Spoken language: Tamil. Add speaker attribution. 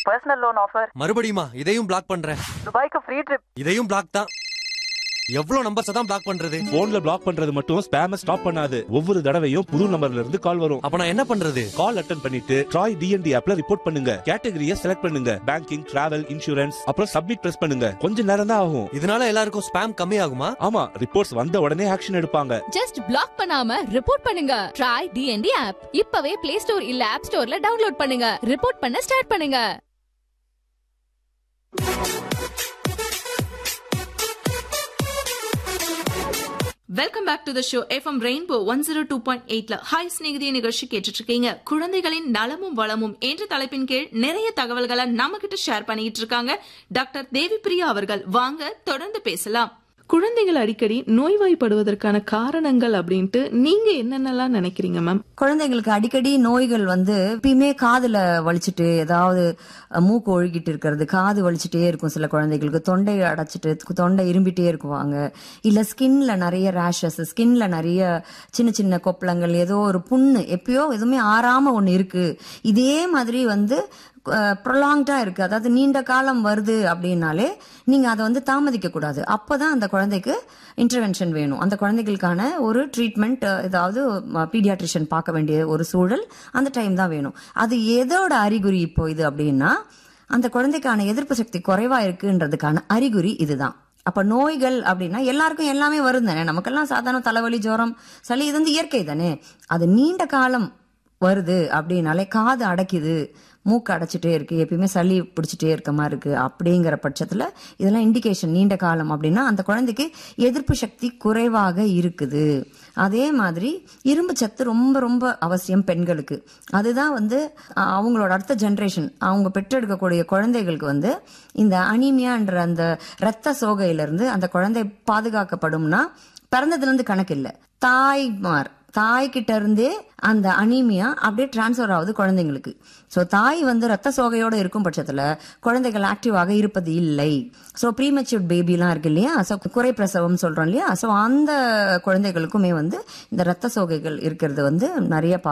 Speaker 1: பர்சனல் லோன் ஆஃபர்
Speaker 2: மறுபடியுமா இதையும் பிளாக் பண்றேன்
Speaker 1: துபாய்க்கு ஃப்ரீ ட்ரிப்
Speaker 2: இதையும் பிளாக் தான் எவ்வளவு நம்பர்ஸ் தான் பிளாக் பண்றது
Speaker 3: போன்ல பிளாக் பண்றது மட்டும் ஸ்பேம ஸ்டாப் பண்ணாது ஒவ்வொரு தடவையும் புது நம்பர்ல இருந்து கால் வரும்
Speaker 2: அப்ப நான் என்ன பண்றது
Speaker 3: கால் அட்டன் பண்ணிட்டு ட்ராய் டிஎன்டி ஆப்ல ரிப்போர்ட் பண்ணுங்க கேட்டகரியை செலக்ட் பண்ணுங்க பேங்கிங் டிராவல் இன்சூரன்ஸ் அப்புறம் சப்மிட் பிரஸ் பண்ணுங்க கொஞ்ச நேரம் தான் ஆகும்
Speaker 2: இதனால எல்லாருக்கும் ஸ்பேம் கம்மி ஆகுமா
Speaker 3: ஆமா ரிப்போர்ட்ஸ் வந்த உடனே ஆக்ஷன் எடுப்பாங்க
Speaker 4: ஜஸ்ட் பிளாக் பண்ணாம ரிப்போர்ட் பண்ணுங்க ட்ரை டிஎன்டி ஆப் இப்பவே பிளே ஸ்டோர் இல்ல ஆப் ஸ்டோர்ல டவுன்லோட் பண்ணுங்க ரிப்போர்ட் பண்ண ஸ்டார்ட் பண்ணுங்க
Speaker 5: welcome back to the show FM Rainbow one zero two point எயிட்ல ஹாய் ஸ்நேகிதிய நிகழ்ச்சி கேட்டுட்டு இருக்கீங்க குழந்தைகளின் நலமும் வளமும் என்ற தலைப்பின் கீழ் நிறைய தகவல்களை நம்ம கிட்ட ஷேர் பண்ணிட்டு இருக்காங்க டாக்டர் தேவி பிரியா அவர்கள் வாங்க தொடர்ந்து பேசலாம்
Speaker 6: குழந்தைகள் அடிக்கடி நோய்வாய்ப்படுவதற்கான காரணங்கள் அப்படின்ட்டு நீங்க என்னென்னலாம் நினைக்கிறீங்க மேம்
Speaker 7: குழந்தைங்களுக்கு அடிக்கடி நோய்கள் வந்து எப்பயுமே காதுல வலிச்சிட்டு ஏதாவது அஹ், மூக்கு ஒழுகிட்டு இருக்கிறது காது வலிச்சிட்டே இருக்கும் சில குழந்தைகளுக்கு தொண்டை அடைச்சிட்டு தொண்டை இரும்பிட்டே இருக்குவாங்க இல்ல ஸ்கின்ல நிறைய ரேஷஸ் ஸ்கின்ல நிறைய சின்ன சின்ன கொப்பளங்கள் ஏதோ ஒரு புண்ணு எப்பயோ எதுவுமே ஆறாம ஒண்ணு இருக்கு இதே மாதிரி வந்து ப்ரொலாங்டா இருக்கு அதாவது நீண்ட காலம் வருது அப்படின்னாலே நீங்க அதை வந்து தாமதிக்க கூடாது அப்பதான் அந்த குழந்தைக்கு இன்டர்வென்ஷன் வேணும் அந்த குழந்தைகளுக்கான ஒரு ட்ரீட்மெண்ட் ஏதாவது பீடியாட்ரிஷியன் பார்க்க வேண்டிய ஒரு சூழல் அந்த டைம் தான் வேணும் அது எதோட அறிகுறி இப்போ இது அப்படின்னா அந்த குழந்தைக்கான எதிர்ப்பு சக்தி குறைவா இருக்குன்றதுக்கான அறிகுறி இதுதான் அப்ப நோய்கள் அப்படின்னா எல்லாருக்கும் எல்லாமே வரும் தானே நமக்கெல்லாம் சாதாரண தலைவலி ஜுரம் சளி இது வந்து இயற்கை தானே அது நீண்ட காலம் வருது அப்படின்னாலே காது அடைக்குது மூக்கு அடைச்சிட்டே இருக்கு எப்பயுமே சளி பிடிச்சிட்டே இருக்க மாதிரி இருக்கு அப்படிங்கிற பட்சத்துல இதெல்லாம் இண்டிகேஷன் நீண்ட காலம் அப்படின்னா அந்த குழந்தைக்கு எதிர்ப்பு சக்தி குறைவாக இருக்குது அதே மாதிரி இரும்பு சத்து ரொம்ப ரொம்ப அவசியம் பெண்களுக்கு அதுதான் வந்து அஹ், அவங்களோட அடுத்த ஜென்ரேஷன் அவங்க பெற்றெடுக்கக்கூடிய குழந்தைகளுக்கு வந்து இந்த அனீமியான்ற அந்த இரத்த சோகையிலிருந்து அந்த குழந்தை பாதுகாக்கப்படும்னா பிறந்ததுல இருந்து கணக்கு இல்லை தாய்மார் தாய்கிட்ட இருந்தே அந்த அனீமியா அப்படியே டிரான்ஸ்ஃபர் ஆகுது குழந்தைங்களுக்கு ஸோ தாய் வந்து ரத்த சோகையோட இருக்கும் பட்சத்துல குழந்தைகள் ஆக்டிவாக இருப்பது இல்லை ஸோ ப்ரீமெச்சூர் பேபிலாம் இருக்கு இல்லையா ஸோ குறை பிரசவம் சொல்றோம் இல்லையா ஸோ அந்த குழந்தைகளுக்குமே வந்து இந்த ரத்த சோகைகள் இருக்கிறது வந்து நிறைய பா